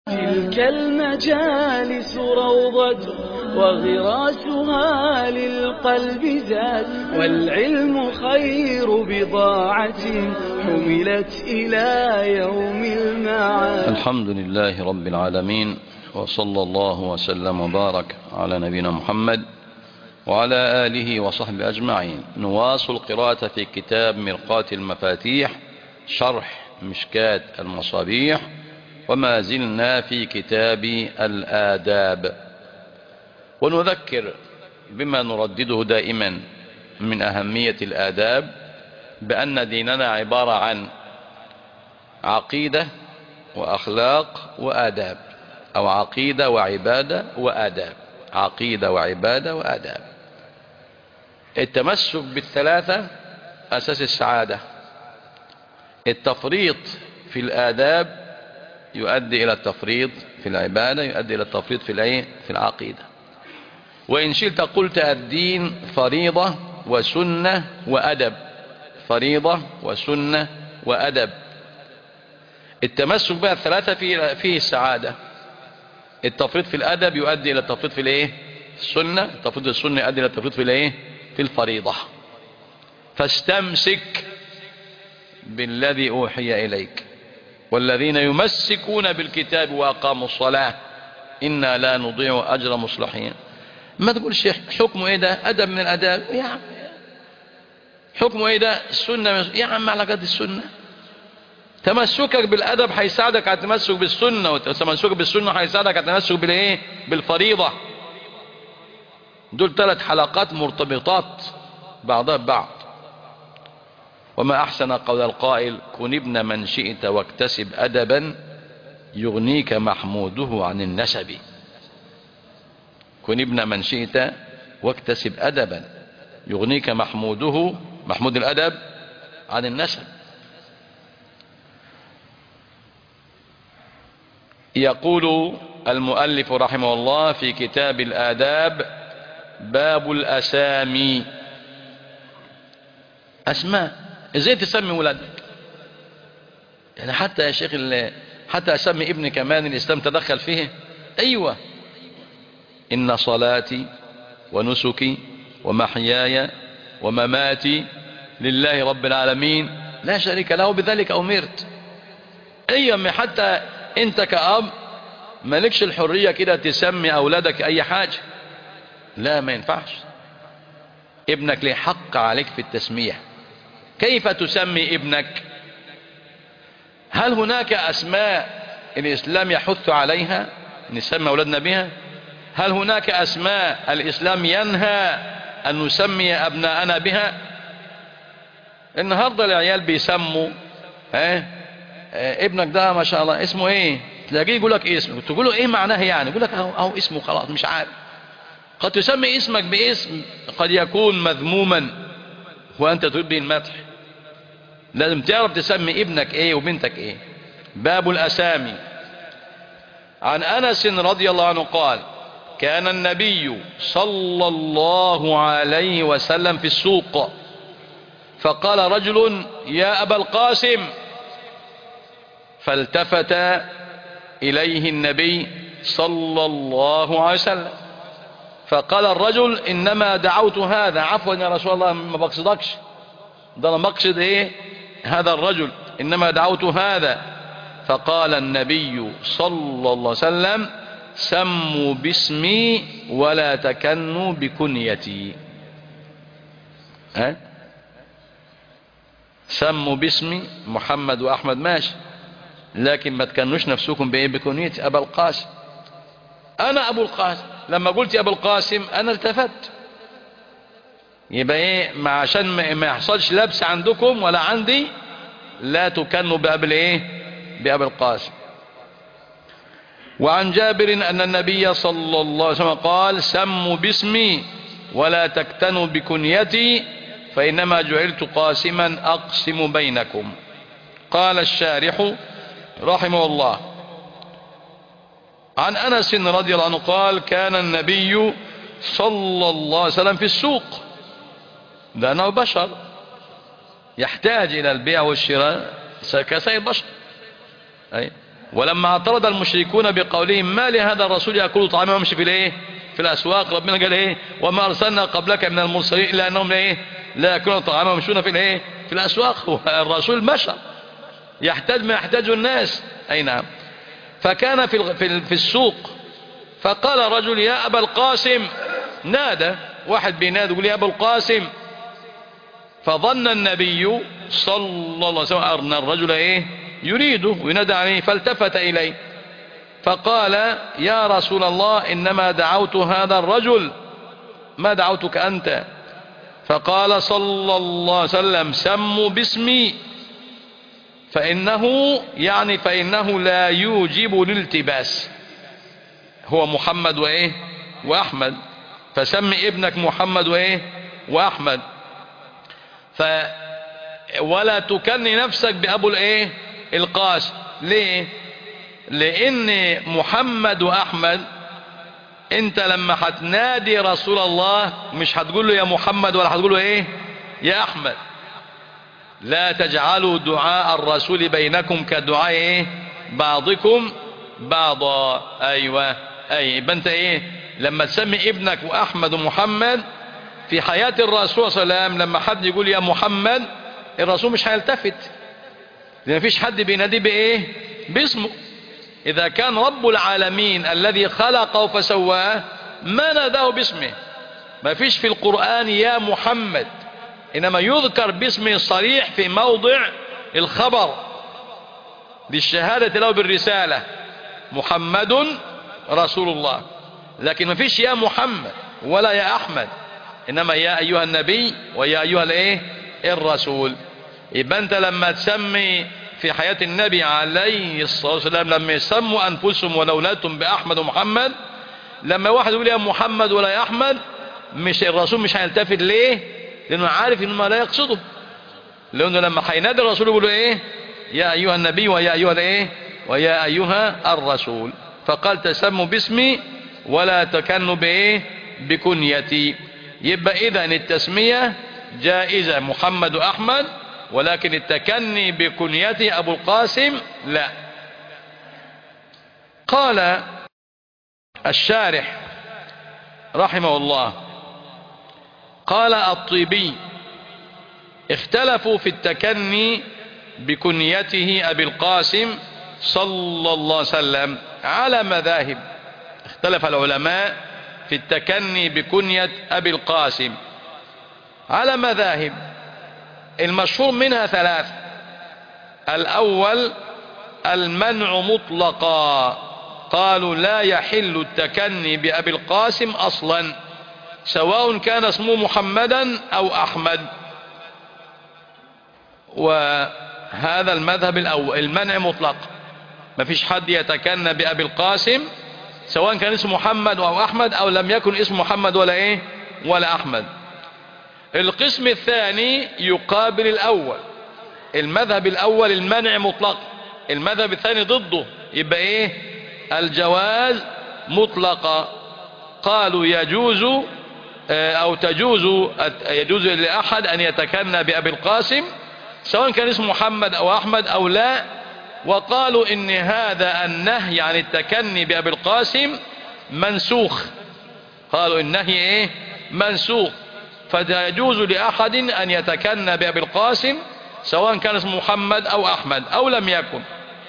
تلك المجالس روضة وغراسها للقلب زاد والعلم خير بضاعة حملت إلى يوم المعاد الحمد لله رب العالمين وصلى الله وسلم وبارك على نبينا محمد وعلى آله وصحبه أجمعين نواصل قراءة في كتاب مرقاة المفاتيح شرح مشكات المصابيح وما زلنا في كتاب الآداب ونذكر بما نردده دائما من أهمية الآداب بأن ديننا عبارة عن عقيدة وأخلاق وآداب أو عقيدة وعبادة وآداب عقيدة وعبادة وآداب التمسك بالثلاثة أساس السعادة التفريط في الآداب يؤدي إلى التفريط في العبادة يؤدي إلى التفريط في العين في العقيدة وإن شئت قلت الدين فريضة وسنة وأدب فريضة وسنة وأدب التمسك بها الثلاثة فيه, فيه السعادة التفريط في الأدب يؤدي إلى التفريط في الإيه السنة التفريط في السنة يؤدي إلى التفريط في الإيه في الفريضة فاستمسك بالذي أوحي إليك والذين يمسكون بالكتاب وأقاموا الصلاة إنا لا نضيع أجر مصلحين ما تقولش حكمه إيه ده أدب من الأداب يا عم حكمه إيه ده السنة يا عم على قد السنة تمسكك بالأدب هيساعدك على التمسك بالسنة وتمسكك بالسنة هيساعدك على التمسك بالإيه بالفريضة دول ثلاث حلقات مرتبطات بعضها ببعض وما أحسن قول القائل كن ابن من شئت واكتسب أدبا يغنيك محموده عن النسب كن ابن من شئت واكتسب أدبا يغنيك محموده محمود الأدب عن النسب يقول المؤلف رحمه الله في كتاب الآداب باب الأسامي أسماء ازاي تسمي ولادك يعني حتى يا شيخ حتى أسمي ابني كمان الإسلام تدخل فيه أيوة إن صلاتي ونسكي ومحياي ومماتي لله رب العالمين لا شريك له بذلك أمرت أيوة حتى أنت كأب مالكش الحرية كده تسمي أولادك أي حاجة لا ما ينفعش ابنك ليه حق عليك في التسمية كيف تسمي ابنك هل هناك أسماء الإسلام يحث عليها نسمي أولادنا بها هل هناك أسماء الإسلام ينهى أن نسمي أبناءنا بها النهاردة العيال بيسموا اه اه ابنك ده ما شاء الله اسمه ايه تلاقيه يقول لك اسمه تقول له ايه معناه يعني يقول لك اهو اهو اسمه خلاص مش عارف قد تسمي اسمك باسم قد يكون مذموما وانت تريد به المدح لازم تعرف تسمي ابنك ايه وبنتك ايه باب الاسامي عن انس رضي الله عنه قال كان النبي صلى الله عليه وسلم في السوق فقال رجل يا ابا القاسم فالتفت اليه النبي صلى الله عليه وسلم فقال الرجل انما دعوت هذا عفوا يا رسول الله ما بقصدكش ده انا مقصد ايه هذا الرجل انما دعوت هذا فقال النبي صلى الله عليه وسلم سموا باسمي ولا تكنوا بكنيتي ها سموا باسمي محمد واحمد ماشي لكن ما تكنوش نفسكم بايه بكنيتي ابا القاسم انا ابو القاسم لما قلت يا ابو القاسم انا التفت يبقى ايه ما عشان ما يحصلش لبس عندكم ولا عندي لا تكنوا باب الايه باب القاسم وعن جابر ان النبي صلى الله عليه وسلم قال سموا باسمي ولا تكتنوا بكنيتي فانما جعلت قاسما اقسم بينكم قال الشارح رحمه الله عن أنس رضي الله عنه قال كان النبي صلى الله عليه وسلم في السوق لأنه بشر يحتاج إلى البيع والشراء كسائر البشر أي ولما اعترض المشركون بقولهم ما لهذا الرسول يأكل طعاما ويمشي في الايه في الأسواق ربنا قال ايه وما أرسلنا قبلك من المرسلين إلا أنهم ايه لا يأكلون طعاما ويمشون في الايه في الأسواق هو الرسول مشى يحتاج ما يحتاجه الناس أي نعم فكان في في في السوق فقال رجل يا أبا القاسم نادى واحد بينادي يقول يا أبا القاسم فظن النبي صلى الله عليه وسلم أن الرجل إيه يريده وينادى عليه فالتفت إليه فقال يا رسول الله إنما دعوت هذا الرجل ما دعوتك أنت فقال صلى الله عليه وسلم سموا باسمي فإنه يعني فإنه لا يوجب الالتباس هو محمد وإيه وأحمد فسم ابنك محمد وإيه وأحمد ف ولا تكني نفسك بأبو الإيه القاسم ليه لأن محمد وأحمد انت لما هتنادي رسول الله مش هتقول له يا محمد ولا هتقول له ايه يا احمد لا تجعلوا دعاء الرسول بينكم كدعاء ايه بعضكم بعضا ايوه اي يبقى انت ايه لما تسمي ابنك واحمد ومحمد في حياة الرسول صلى الله عليه وسلم لما حد يقول يا محمد الرسول مش هيلتفت لان مفيش حد بيناديه بايه باسمه اذا كان رب العالمين الذي خلقه فسواه ما ناداه باسمه ما فيش في القرآن يا محمد إنما يذكر باسمه الصريح في موضع الخبر للشهادة له بالرسالة محمد رسول الله لكن ما فيش يا محمد ولا يا أحمد إنما يا أيها النبي ويا أيها الإيه الرسول يبقى أنت لما تسمي في حياة النبي عليه الصلاة والسلام لما يسموا أنفسهم ولولادهم بأحمد ومحمد لما واحد يقول يا محمد ولا يا أحمد مش الرسول مش هيلتفت ليه لأنه عارف إنه ما لا يقصده لأنه لما هينادي الرسول يقول إيه يا أيها النبي ويا أيها الإيه ويا أيها الرسول فقال تسموا باسمي ولا تكنوا بإيه بكنيتي يبقى إذا التسمية جائزة محمد وأحمد ولكن التكني بكنيته أبو القاسم لا قال الشارح رحمه الله قال الطيبي اختلفوا في التكني بكنيته أبي القاسم صلى الله عليه وسلم على مذاهب اختلف العلماء في التكني بكنية أبي القاسم على مذاهب المشهور منها ثلاث الأول المنع مطلقا قالوا لا يحل التكني بأبي القاسم أصلا سواء كان اسمه محمدا أو أحمد وهذا المذهب الأول المنع مطلق ما فيش حد يتكنى بأبي القاسم سواء كان اسمه محمد أو أحمد أو لم يكن اسمه محمد ولا إيه ولا أحمد القسم الثاني يقابل الأول المذهب الأول المنع مطلق المذهب الثاني ضده يبقى إيه الجواز مطلقا قالوا يجوز أو تجوز يجوز لأحد أن يتكنى بأبي القاسم سواء كان اسمه محمد أو أحمد أو لا وقالوا إن هذا النهي عن التكني بأبي القاسم منسوخ قالوا النهي إيه منسوخ فيجوز لأحد أن يتكنى بأبي القاسم سواء كان اسمه محمد أو أحمد أو لم يكن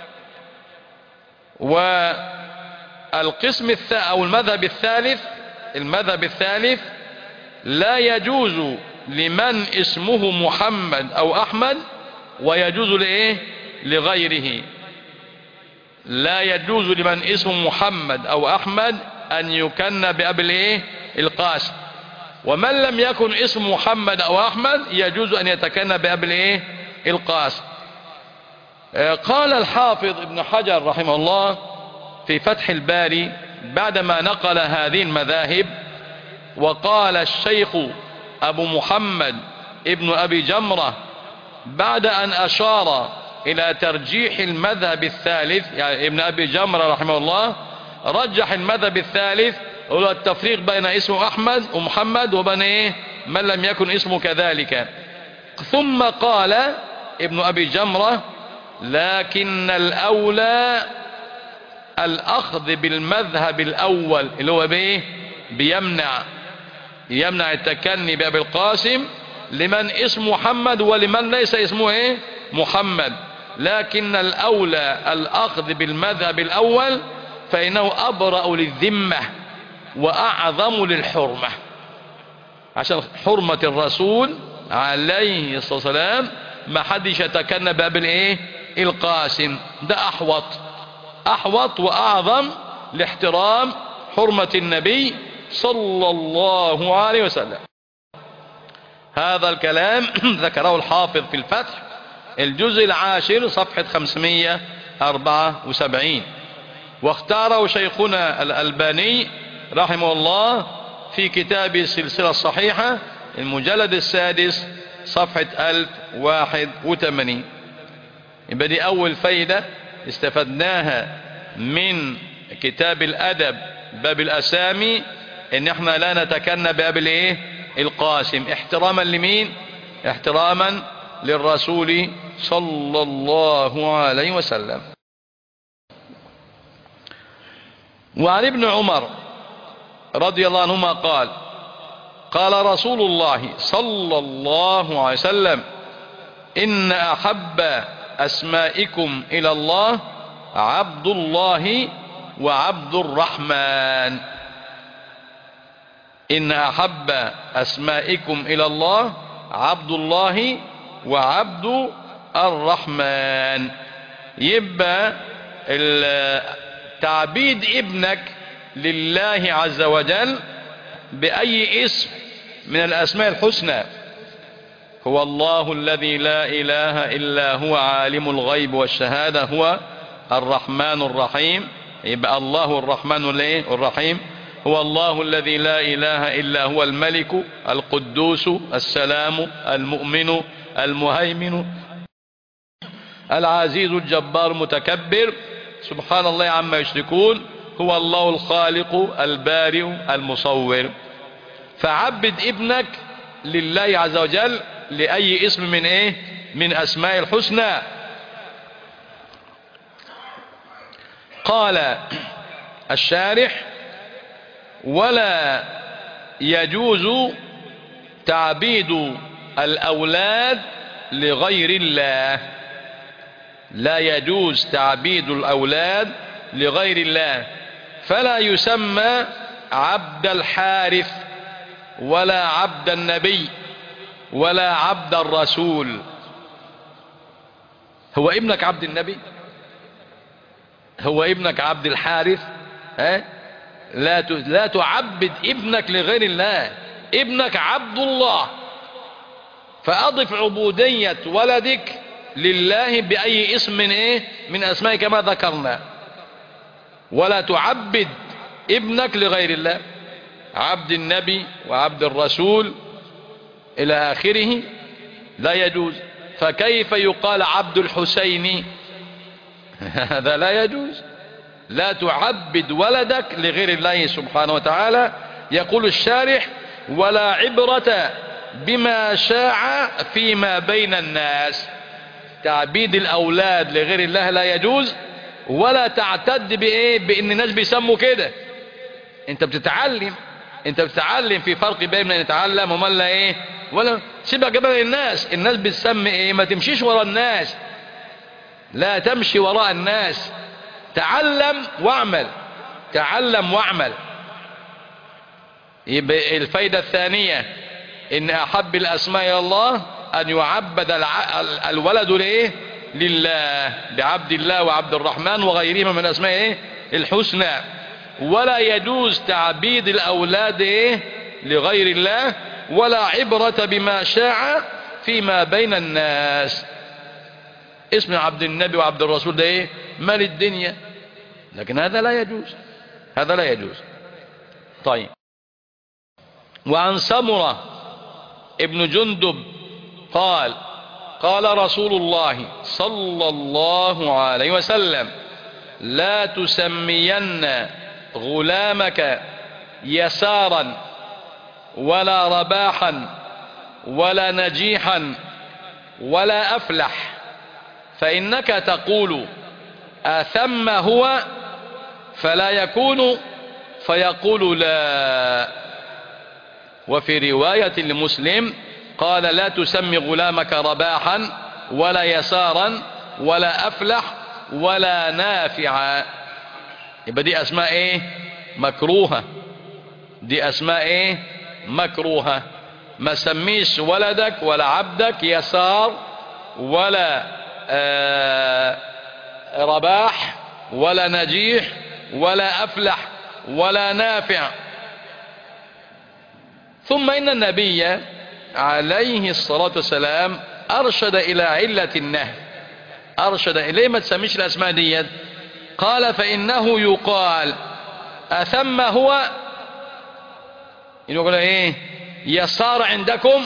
والقسم الثالث أو المذهب الثالث المذهب الثالث لا يجوز لمن اسمه محمد أو أحمد ويجوز لإيه لغيره لا يجوز لمن اسمه محمد أو أحمد أن يكن بأبي الإيه القاسم ومن لم يكن اسم محمد أو أحمد يجوز أن يتكن بأبي الإيه القاسم قال الحافظ ابن حجر رحمه الله في فتح الباري بعدما نقل هذه المذاهب وقال الشيخ أبو محمد ابن أبي جمرة بعد أن أشار إلى ترجيح المذهب الثالث يعني ابن أبي جمرة رحمه الله رجح المذهب الثالث هو التفريق بين اسمه أحمد ومحمد وبين إيه من لم يكن اسمه كذلك ثم قال ابن أبي جمرة لكن الأولى الأخذ بالمذهب الأول اللي هو بإيه بيمنع يمنع التكني بأبي القاسم لمن اسم محمد ولمن ليس اسمه إيه محمد لكن الأولى الأخذ بالمذهب الأول فإنه أبرأ للذمة وأعظم للحرمة عشان حرمة الرسول عليه الصلاة والسلام ما حدش يتكنى باب الايه القاسم ده احوط احوط واعظم لاحترام حرمة النبي صلى الله عليه وسلم هذا الكلام ذكره الحافظ في الفتح الجزء العاشر صفحة 574 واختاره شيخنا الألباني رحمه الله في كتاب السلسلة الصحيحة المجلد السادس صفحة 1081 يبقى دي أول فايدة استفدناها من كتاب الأدب باب الأسامي إن احنا لا نتكنى باب الايه القاسم احتراما لمين احتراما للرسول صلى الله عليه وسلم وعن ابن عمر رضي الله عنهما قال قال رسول الله صلى الله عليه وسلم إن أحب أسمائكم إلى الله عبد الله وعبد الرحمن إن أحب أسمائكم إلى الله عبد الله وعبد الرحمن يبقى تعبيد ابنك لله عز وجل بأي اسم من الأسماء الحسنى هو الله الذي لا إله إلا هو عالم الغيب والشهادة هو الرحمن الرحيم يبقى الله الرحمن الرحيم هو الله الذي لا إله إلا هو الملك القدوس السلام المؤمن المهيمن العزيز الجبار المتكبر سبحان الله عما يشركون هو الله الخالق البارئ المصور فعبد ابنك لله عز وجل لأي اسم من ايه من اسماء الحسنى قال الشارح ولا يجوز تعبيد الأولاد لغير الله لا يجوز تعبيد الأولاد لغير الله فلا يسمى عبد الحارث ولا عبد النبي ولا عبد الرسول هو ابنك عبد النبي هو ابنك عبد الحارث ها لا لا تعبد ابنك لغير الله ابنك عبد الله فأضف عبودية ولدك لله بأي اسم من ايه من اسماء كما ذكرنا ولا تعبد ابنك لغير الله عبد النبي وعبد الرسول الى اخره لا يجوز فكيف يقال عبد الحسين هذا لا يجوز لا تعبد ولدك لغير الله سبحانه وتعالى يقول الشارح ولا عبرة بما شاع فيما بين الناس تعبيد الأولاد لغير الله لا يجوز ولا تعتد بإيه بإن الناس بيسموا كده انت بتتعلم انت بتتعلم في فرق بين من يتعلم ومن لا ايه ولا سيبك بقى الناس الناس بتسمي ايه ما تمشيش ورا الناس لا تمشي وراء الناس تعلم واعمل تعلم واعمل يبقى الفايدة الثانية ان احب الاسماء الى الله ان يعبد الولد لايه لله بعبد الله وعبد الرحمن وغيرهما من اسماء ايه الحسنى ولا يجوز تعبيد الاولاد ايه لغير الله ولا عبرة بما شاع فيما بين الناس اسم عبد النبي وعبد الرسول ده ايه مال الدنيا لكن هذا لا يجوز هذا لا يجوز طيب وعن سمرة ابن جندب قال قال رسول الله صلى الله عليه وسلم لا تسمين غلامك يسارا ولا رباحا ولا نجيحا ولا أفلح فإنك تقول أثم هو فلا يكون فيقول لا وفي رواية لمسلم قال لا تسمي غلامك رباحا ولا يسارا ولا أفلح ولا نافعا يبقى دي أسماء إيه مكروهة دي أسماء إيه مكروهة ما سميش ولدك ولا عبدك يسار ولا آه رباح ولا نجيح ولا أفلح ولا نافع ثم إن النبي عليه الصلاة والسلام أرشد إلى علة النهي أرشد إليه ما تسميش الأسماء ديت قال فإنه يقال أثم هو يقول إيه يسار عندكم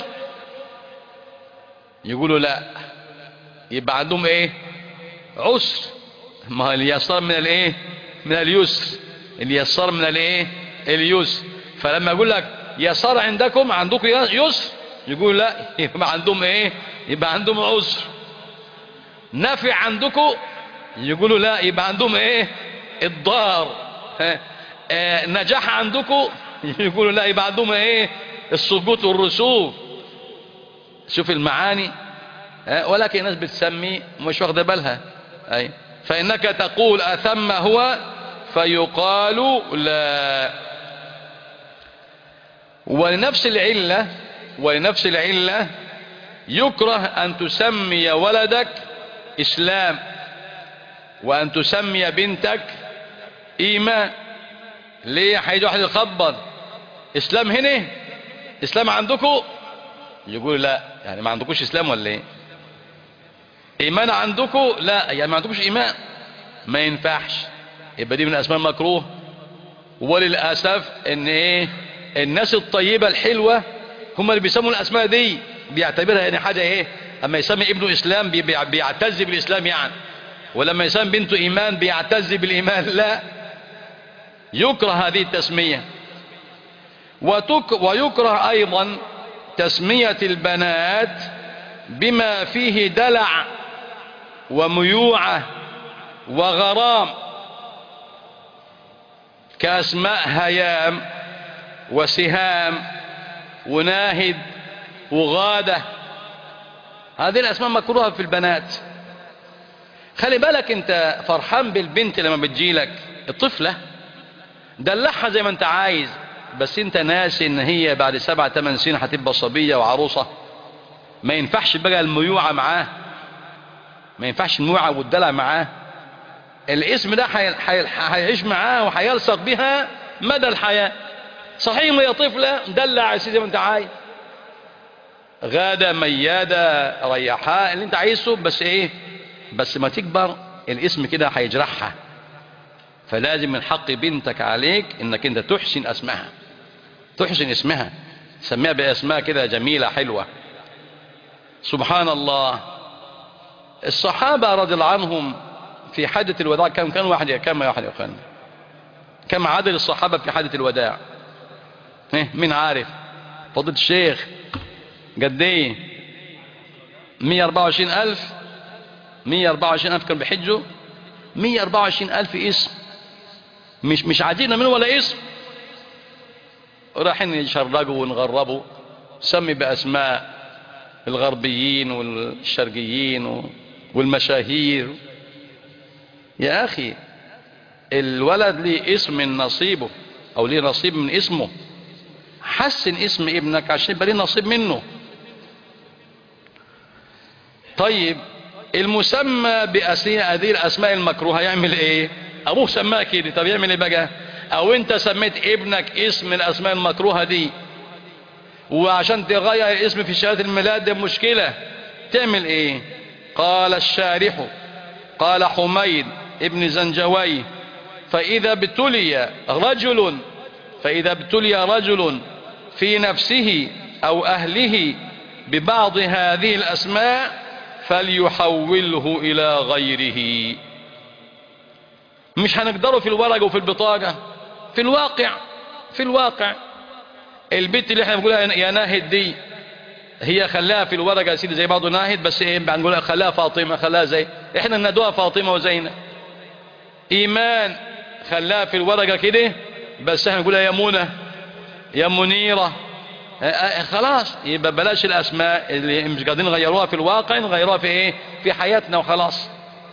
يقولوا لا يبقى عندهم إيه عسر ما اليسار من الإيه من اليسر اليسار من الإيه اليسر فلما يقول لك يسار عندكم عندكم يسر يقول لا يبقى عندهم ايه يبقى عندهم عسر نافع عندكم يقولوا لا يبقى عندهم ايه الضار آه نجاح عندكم يقولوا لا يبقى عندهم ايه السقوط والرسوب شوف المعاني آه ولكن الناس بتسمي مش واخده بالها اي فانك تقول اثم هو فيقال لا ولنفس العلة ولنفس العلة يكره أن تسمي ولدك إسلام وأن تسمي بنتك إيمان ليه هيجي واحد يخبط إسلام هنا إسلام عندكم يقول لا يعني ما عندكوش إسلام ولا إيه إيمان عندكم لا يعني ما عندكوش إيمان ما ينفعش يبقى دي من الأسماء المكروه وللأسف إن إيه الناس الطيبة الحلوة هم اللي بيسموا الأسماء دي بيعتبرها يعني حاجة ايه اما يسمي ابنه اسلام بيعتز بالاسلام يعني ولما يسمي بنته ايمان بيعتز بالايمان لا يكره هذه التسمية وتك ويكره ايضا تسمية البنات بما فيه دلع وميوعة وغرام كاسماء هيام وسهام وناهد وغادة هذه الأسماء مكروهة في البنات خلي بالك انت فرحان بالبنت لما بتجيلك الطفلة دلعها زي ما انت عايز بس انت ناسي ان هي بعد سبع تمن سنين هتبقى صبية وعروسة ما ينفعش بقى الميوعة معاه ما ينفعش الميوعة والدلع معاه الاسم ده هيعيش معاه وهيلصق بها مدى الحياة صحيح ما هي طفلة دلع يا سيدي زي ما انت عايز غادة ميادة ريحاء اللي انت عايزه بس ايه بس ما تكبر الاسم كده هيجرحها فلازم من حق بنتك عليك انك انت تحسن اسمها تحسن اسمها تسميها باسماء كده جميلة حلوة سبحان الله الصحابة رضي الله عنهم في حادث الوداع كم كان واحد كم واحد يا اخوان كم عدد الصحابة في حادث الوداع ايه مين عارف فضيلة الشيخ قد ايه 124 ألف 124 ألف كانوا بيحجوا 124 ألف اسم مش مش عادينا منه ولا اسم رايحين يشرقوا ونغربوا سمي بأسماء الغربيين والشرقيين والمشاهير يا أخي الولد ليه اسم من نصيبه أو ليه نصيب من اسمه حسن اسم ابنك عشان يبقى ليه نصيب منه طيب المسمى بأسماء هذه الأسماء المكروهة يعمل ايه أبوه سماه كده طب يعمل ايه بقى أو أنت سميت ابنك اسم من الأسماء المكروهة دي وعشان تغير الاسم في شهادة الميلاد ده مشكلة تعمل ايه قال الشارح قال حميد ابن زنجوي فإذا ابتلي رجل فإذا ابتلي رجل في نفسه أو أهله ببعض هذه الأسماء فليحوله إلى غيره مش هنقدره في الورق وفي البطاقة في الواقع في الواقع البنت اللي احنا بنقولها يا ناهد دي هي خلاها في الورقة يا سيدي زي بعضه ناهد بس ايه بنقولها خلاها فاطمة خلاها زي احنا ندوها فاطمة وزينب ايمان خلاها في الورقة كده بس احنا نقولها يا منى يا منيرة آه، آه، خلاص يبقى بلاش الاسماء اللي مش قادرين نغيروها في الواقع نغيروها في ايه في حياتنا وخلاص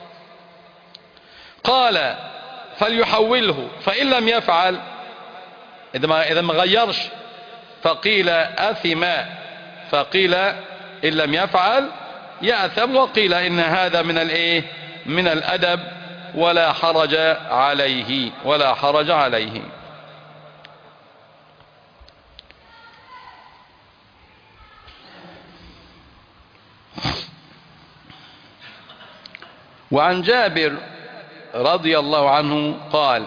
قال فليحوله فإن لم يفعل إذا ما, إذا ما غيرش فقيل أثم فقيل إن لم يفعل يأثم وقيل إن هذا من الإيه من الأدب ولا حرج عليه ولا حرج عليه وعن جابر رضي الله عنه قال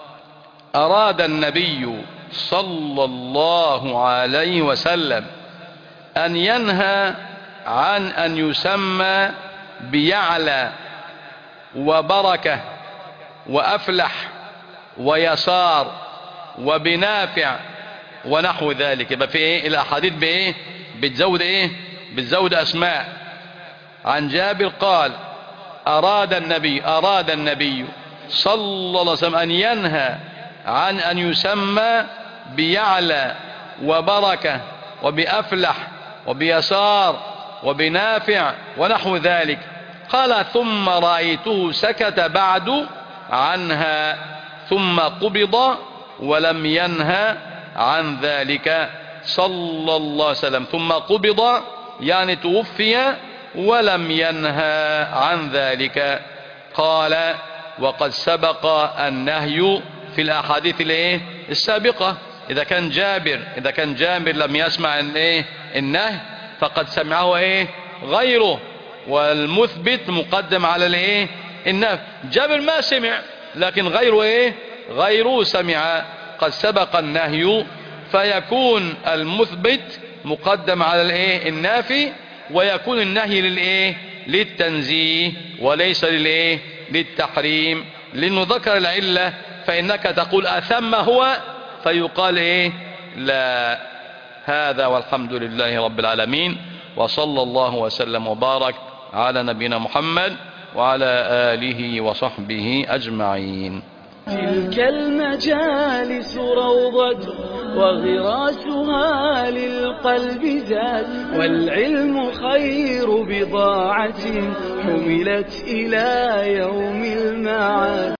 أراد النبي صلى الله عليه وسلم أن ينهى عن أن يسمى بيعلى وبركة وأفلح ويسار وبنافع ونحو ذلك يبقى في ايه الاحاديث بايه بتزود ايه بتزود اسماء عن جابر قال اراد النبي اراد النبي صلى الله عليه وسلم ان ينهى عن ان يسمى بيعلى وبركة وبأفلح وبيسار وبنافع ونحو ذلك قال ثم رأيته سكت بعد عنها ثم قبض ولم ينهى عن ذلك صلى الله عليه وسلم ثم قبض يعني توفي ولم ينهى عن ذلك قال وقد سبق النهي في الأحاديث الايه السابقة إذا كان جابر إذا كان جابر لم يسمع الايه النهي فقد سمعه ايه غيره والمثبت مقدم على الايه النفي جابر ما سمع لكن غيره ايه غيره سمع قد سبق النهي فيكون المثبت مقدم على الايه النافي ويكون النهي للايه للتنزيه وليس للايه للتحريم لانه ذكر العله فانك تقول اثم هو فيقال ايه لا هذا والحمد لله رب العالمين وصلى الله وسلم وبارك على نبينا محمد وعلى آله وصحبه أجمعين تلك المجالس روضة وغراسها للقلب زاد والعلم خير بضاعة حملت إلى يوم المعاد